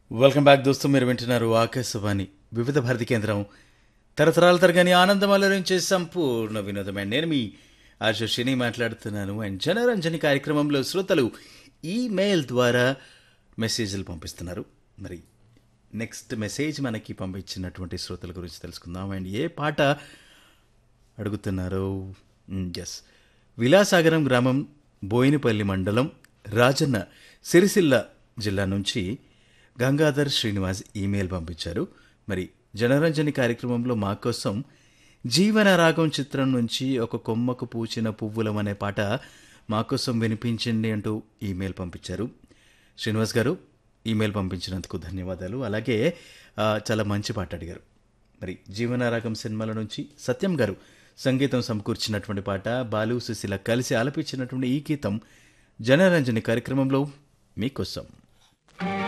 welcome back దోస్తు మీరు వింటున్నారు ఆకాశవాణి వివిధ భారతి కేంద్రం తరతరాల తరగని ఆనందం అలరించే సంపూర్ణ వినోదమే నేను మీ ఆశిని మాట్లాడుతున్నాను అండ్ జనరంజని కార్యక్రమంలో శ్రోతలు ఈమెయిల్ ద్వారా మెసేజ్లు పంపిస్తున్నారు మరి నెక్స్ట్ మెసేజ్ మనకి పంపించినటువంటి శ్రోతల గురించి తెలుసుకుందాం అండ్ ఏ పాట అడుగుతున్నారు ఎస్ విలాసాగరం గ్రామం బోయినపల్లి మండలం రాజన్న సిరిసిల్ల జిల్లా నుంచి గంగాధర్ శ్రీనివాస్ ఈమెయిల్ పంపించారు మరి జనరంజని కార్యక్రమంలో మా కోసం జీవన రాగం చిత్రం నుంచి ఒక కొమ్మకు పూచిన పువ్వులం అనే పాట మా కోసం వినిపించండి అంటూ ఈమెయిల్ పంపించారు శ్రీనివాస్ గారు ఈమెయిల్ పంపించినందుకు ధన్యవాదాలు అలాగే ఆ, చాలా మంచి పాట అడిగారు మరి జీవనారాగం సినిమాల నుంచి సత్యం గారు సంగీతం సమకూర్చినటువంటి పాట బాలు సుశీల కలిసి ఆలపించినటువంటి ఈ గీతం జనరంజని కార్యక్రమంలో మీకోసం